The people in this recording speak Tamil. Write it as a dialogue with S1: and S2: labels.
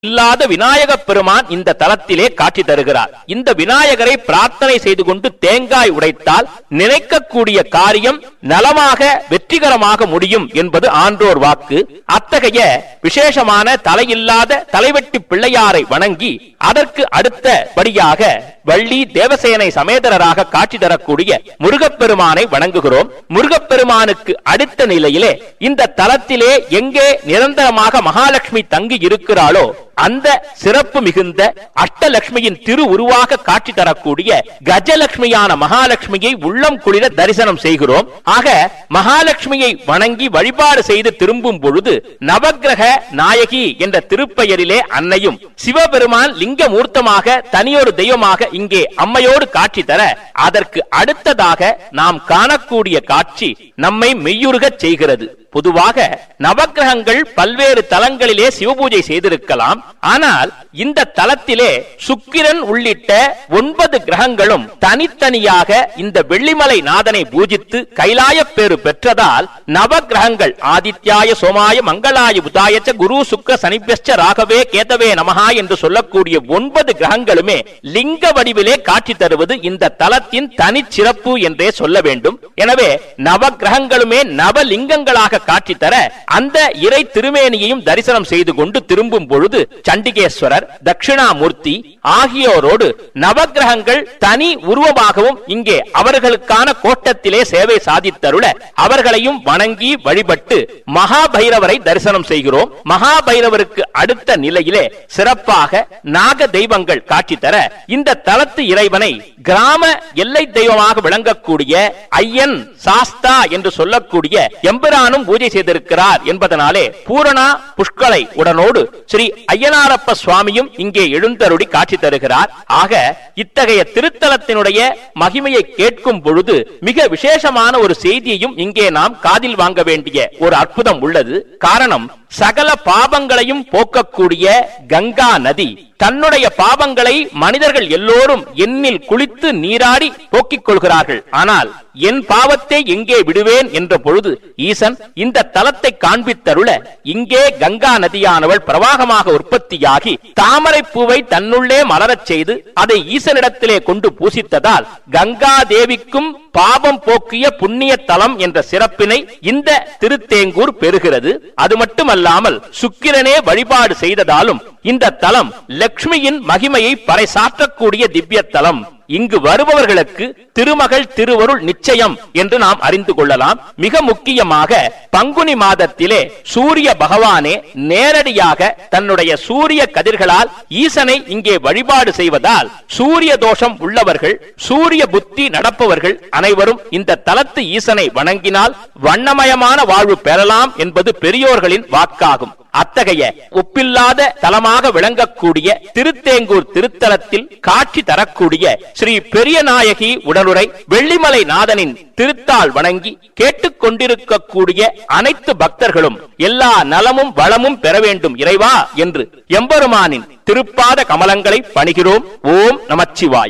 S1: இல்லாத விநாயக பெருமான் இந்த தலத்திலே காட்சி தருகிறார் இந்த விநாயகரை பிரார்த்தனை செய்து கொண்டு தேங்காய் உடைத்தால் நினைக்கக்கூடிய காரியம் நலமாக வெற்றிகரமாக முடியும் என்பது ஆன்றோர் வாக்கு அத்தகைய விசேஷமான தலையில்லாத தலைவெட்டி பிள்ளையாரை வணங்கி அதற்கு அடுத்தபடியாக வள்ளி தேவசேனை சமேதரராக காட்சி தரக்கூடிய முருகப்பெருமானை வணங்குகிறோம் முருகப்பெருமானுக்கு அடுத்த நிலையிலே இந்த தலத்திலே எங்கே நிரந்தரமாக மகாலட்சுமி தங்கி இருக்கிறாளோ அந்த சிறப்பு மிகுந்த அஷ்டலட்சுமியின் திரு உருவாக காட்சி தரக்கூடிய கஜலட்சுமியான மகாலட்சுமியை உள்ளம் குளிர தரிசனம் செய்கிறோம் ஆக மகாலட்சுமியை வணங்கி வழிபாடு செய்து திரும்பும் பொழுது நவக்கிரக நாயகி என்ற திருப்பெயரிலே அன்னையும் சிவபெருமான் லிங்க மூர்த்தமாக தனியொரு தெய்வமாக இங்கே அம்மையோடு காட்சி தர அதற்கு அடுத்ததாக நாம் காணக்கூடிய காட்சி நம்மை மெய்யுருகச் செய்கிறது பொதுவாக நவக்கிரகங்கள் பல்வேறு தலங்களிலே சிவபூஜை செய்திருக்கலாம் ஆனால் இந்த தலத்திலே சுக்கிரன் உள்ளிட்ட ஒன்பது கிரகங்களும் தனித்தனியாக இந்த வெள்ளிமலை நாதனை பூஜித்து கைலாய பேறு பெற்றதால் நவக்கிரகங்கள் ஆதித்யாய சோமாய மங்களாய புதாயச்ச குரு சுக்க சனிபியஸ்ச ராகவே கேதவே நமஹா என்று சொல்லக்கூடிய ஒன்பது கிரகங்களுமே லிங்க வடிவிலே காட்சி தருவது இந்த தலத்தின் தனிச்சிறப்பு என்றே சொல்ல வேண்டும் எனவே நவக்கிரகங்களுமே நவலிங்கங்களாக காட்சி தர அந்த இறை திருமேனியையும் தரிசனம் செய்து கொண்டு திரும்பும் பொழுது சண்டிகேஸ்வரர் தட்சிணாமூர்த்தி ஆகியோரோடு நவக்கிரகங்கள் தனி உருவமாகவும் இங்கே அவர்களுக்கான கோட்டத்திலே சேவை சாதித்தருள அவர்களையும் வணங்கி வழிபட்டு மகாபைரவரை தரிசனம் செய்கிறோம் மகாபைரவருக்கு அடுத்த நிலையிலே சிறப்பாக நாக தெய்வங்கள் காட்சி தர இந்த தலத்து இறைவனை கிராம எல்லை தெய்வமாக விளங்கக்கூடிய ஐயன் சாஸ்தா என்று சொல்லக்கூடிய எம்பிரானும் பூஜை செய்திருக்கிறார் என்பதனாலே பூரணா புஷ்கலை உடனோடு ஸ்ரீ ஐயனாரப்ப சுவாமியும் இங்கே எழுந்தருளி காட்சி தருகிறார் ஆக இத்தகைய திருத்தலத்தினுடைய மகிமையை கேட்கும் பொழுது மிக விசேஷமான ஒரு செய்தியையும் இங்கே நாம் காதில் வாங்க வேண்டிய ஒரு அற்புதம் உள்ளது காரணம் சகல பாவங்களையும் போக்கக்கூடிய கங்கா நதி தன்னுடைய பாவங்களை மனிதர்கள் எல்லோரும் எண்ணில் குளித்து நீராடி போக்கிக் கொள்கிறார்கள் ஆனால் என் பாவத்தை எங்கே விடுவேன் என்ற பொழுது ஈசன் இந்த தலத்தை காண்பித்தருள இங்கே கங்கா நதியானவள் பிரவாகமாக உற்பத்தியாகி தாமரை பூவை தன்னுள்ளே மலரச் செய்து அதை ஈசனிடத்திலே கொண்டு பூசித்ததால் கங்கா தேவிக்கும் பாவம் போக்கிய புண்ணிய தலம் என்ற சிறப்பினை இந்த திருத்தேங்கூர் பெறுகிறது அது மட்டுமல்லாமல் சுக்கிரனே வழிபாடு செய்ததாலும் இந்த தலம் லக்ஷ்மியின் மகிமையை பறைசாற்றக்கூடிய திவ்ய தலம் இங்கு வருபவர்களுக்கு திருமகள் திருவருள் நிச்சயம் என்று நாம் அறிந்து கொள்ளலாம் மிக முக்கியமாக பங்குனி மாதத்திலே சூரிய பகவானே நேரடியாக தன்னுடைய சூரிய கதிர்களால் ஈசனை இங்கே வழிபாடு செய்வதால் சூரிய தோஷம் உள்ளவர்கள் சூரிய புத்தி நடப்பவர்கள் அனைவரும் இந்த தலத்து ஈசனை வணங்கினால் வண்ணமயமான வாழ்வு பெறலாம் என்பது பெரியோர்களின் வாக்காகும் அத்தகைய ஒப்பில்லாத தலமாக விளங்கக்கூடிய திருத்தேங்கூர் திருத்தலத்தில் காட்சி தரக்கூடிய ஸ்ரீ பெரியநாயகி உடனுரை வெள்ளிமலை நாதனின் திருத்தால் வணங்கி கேட்டுக்கொண்டிருக்கக்கூடிய அனைத்து பக்தர்களும் எல்லா நலமும் வளமும் பெற வேண்டும் இறைவா என்று எம்பெருமானின் திருப்பாத கமலங்களை பணிகிறோம் ஓம் நமச்சிவாய்